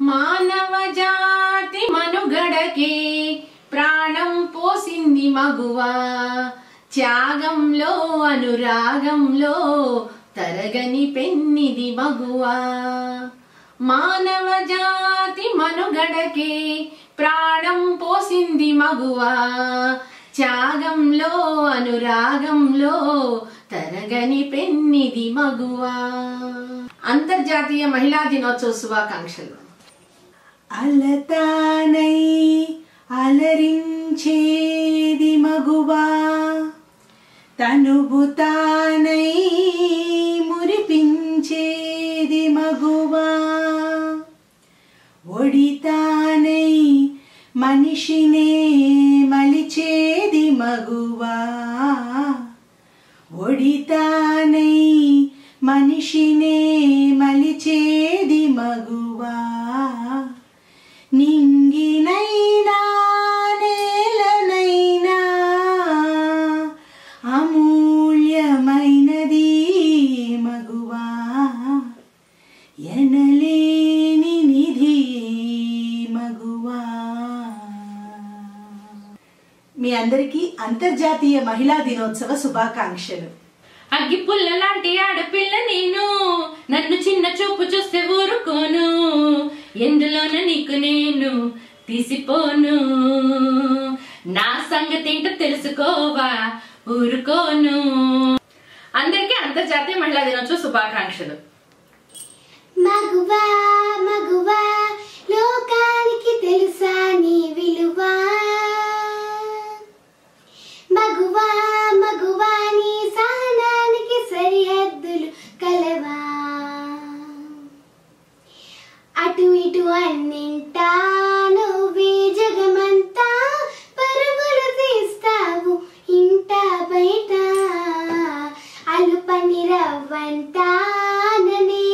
మానవ జాతి మనుగడకే ప్రాణం పోసింది మగువా త్యాగంలో అనురాగంలో తరగని పెన్నిది మగువా మానవ జాతి మనుగడకే ప్రాణం పోసింది మగువా త్యాగంలో అనురాగంలో తరగని పెన్నిది మగువా అంతర్జాతీయ మహిళా దినోత్సవ శుభాకాంక్షలు అలతానై అలరించేది మగువా తనువు తానై మురిపించేది మగువా ఒడితానై మనిషినే మలిచేది మగువా ఒడితానై మనిషినే మలిచేది మగువా నింగినైనా నేలనైనా అమూల్యమైనది మగువా ఎనలేని నిధి మగువా మీ అందరికీ అంతర్జాతీయ మహిళా దినోత్సవ శుభాకాంక్షలు అగ్గి పుల్ల లాంటి ఆడపిల్ల నేను నన్ను చిన్న చూపు చూస్తే ఊరుకోను ఎందులోన నీకు నేను తీసిపోను నా సంగతి ఏంటో తెలుసుకోవా ఊరుకోను అందరికీ అంతర్జాతీయ మహిళా దినోత్సవ శుభాకాంక్షలు మగువా మగువా లోకానికి తెలుసా నీ విలువా మగువా మగువా నీ సహనానికి సరిహద్దులు కలవా అటు ఇటు అన్నింటా నువ్వే జగమంతా పరుగులు తీస్తావు ఇంట బయట అలుపని రవ్వంతా ననే